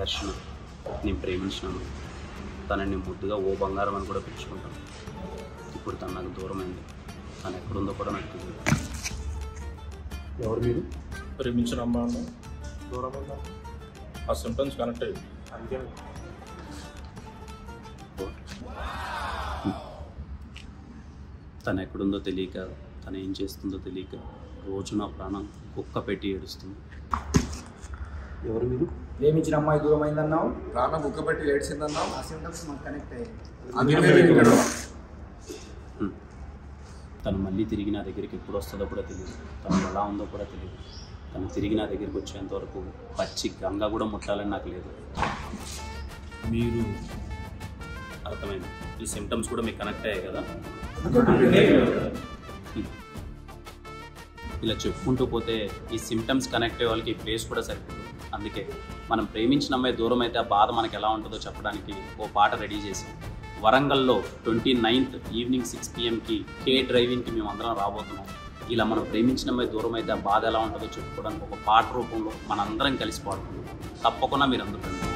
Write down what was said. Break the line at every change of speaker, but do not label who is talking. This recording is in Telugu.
దర్శన నేను ప్రేమించినాను తనని ముద్దుగా ఓ బంగారం అని కూడా పిలుచుకుంటాను ఇప్పుడు తను నాకు దూరమైంది తను ఎక్కడుందో కూడా నాకు తెలియదు
ఎవరు మీరు
ప్రేమించిన అమ్మాయి దూరం ఉందా? ఆ సిమ్టమ్స్ కనెక్ట్ అయ్యి అంతే
తను ఎక్కడుందో తెలియక తను ఏం చేస్తుందో తెలియక రోజు నా ప్రాణం కుక్క పెట్టి ఏడుస్తుంది
ఎవరు మీరు
ప్రేమించిన అమ్మాయి దూరం అయిందన్నావు
ప్రాణం బుక్కబెట్టి ఏడ్చిందన్నావు
ఆ సిమ్టమ్స్ మనకు కనెక్ట్ అయ్యాయి
అందుకే నీకు ఇక్కడ
హ్మ్. తను మళ్ళీ తిరిగి నా దగ్గరికి ఎప్పుడు వస్తుందో కూడా తెలియదు తను ఎలా ఉందో కూడా తెలియదు తను తిరిగి నా దగ్గరికి వచ్చేంత వరకు పచ్చి గంగ కూడా ముట్టాలని నాకు లేదు మీరు అర్థమైంది ఈ సిమ్టమ్స్ కూడా మీకు కనెక్ట్ అయ్యాయి కదా హ్మ్. ఇలా చెప్పుకుంటూ పోతే ఈ సిమ్టమ్స్ కనెక్ట్ అయ్యే వాళ్ళకి ఈ ప్లేస్ కూడా సరిపోదు అందుకే మనం ప్రేమించిన అమ్మాయి దూరం అయితే ఆ బాధ మనకి ఎలా ఉంటుందో చెప్పడానికి ఓ పాట రెడీ చేసాం వరంగల్లో ట్వంటీ నైన్త్ ఈవినింగ్ సిక్స్ పిఎంకి కే డ్రైవింగ్కి మేము అందరం రాబోతున్నాం ఇలా మనం ప్రేమించిన అమ్మాయి దూరం అయితే ఆ బాధ ఎలా ఉంటుందో చెప్పుకోవడానికి ఒక పాట రూపంలో మనందరం కలిసి పాడుకుందాం తప్పకుండా మీరు అందరూ రండి.